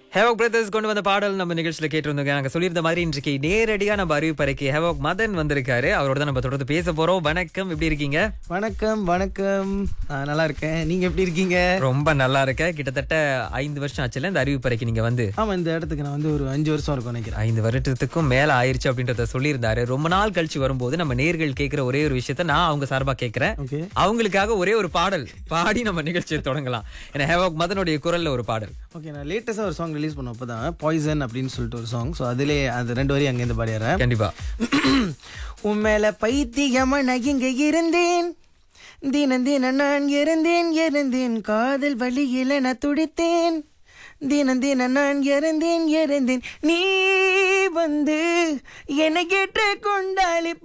havoc brothers கொண்டு வந்த பாடல் நம்ம நிகழ்ச்சியில கேட்டிருந்தோங்க நாங்க சொல்லியிருந்த மாதிரி இன்றைக்கு நேரடியா நம்ம அறிவிப்பறைக்கு ஹேவோக் மதன் வந்திருக்காரு அவரோட தான் நம்ம தொடர்ந்து பேச போறோம் வணக்கம் எப்படி இருக்கீங்க வணக்கம் வணக்கம் ஆ, நல்லா இருக்கேன் நீங்க எப்படி இருக்கீங்க ரொம்ப நல்லா இருக்க கிட்டத்தட்ட ஐந்து வருஷம் ஆச்சுல இந்த அறிவிப்பறைக்கு நீங்க வந்து ஆமா இந்த இடத்துக்கு நான் வந்து ஒரு அஞ்சு வருஷம் இருக்கும் நினைக்கிறேன் ஐந்து வருடத்துக்கும் மேல ஆயிருச்சு அப்படின்றத சொல்லியிருந்தாரு ரொம்ப நாள் கழிச்சு வரும்போது நம்ம நேர்கள் கேட்கிற ஒரே ஒரு விஷயத்த நான் அவங்க சார்பா கேட்கிறேன் ஓகே அவங்களுக்காக ஒரே ஒரு பாடல் பாடி நம்ம நிகழ்ச்சியை தொடங்கலாம் ஏன்னா ஹேவோக் மதனுடைய குரல்ல ஒரு பாடல் ஓகே நான் லேட்டஸ்டா ஒரு சாங் ரிலீஸ் பண்ண அப்பதான் பாய்சன் அப்படின்னு சொல்லிட்டு ஒரு சாங் ஸோ அதிலே அது ரெண்டு வரையும் அங்கேருந்து பாடிடுறேன் கண்டிப்பா உன் மேல பைத்தியமா நான் இங்க இருந்தேன் தினம் தினம் நான் இருந்தேன் இருந்தேன் காதல் வழியில நான் துடித்தேன் தினம் தினம் நான் இறந்தேன் இறந்தேன் நீ வந்து என்னை கேட்டு கொண்டாளி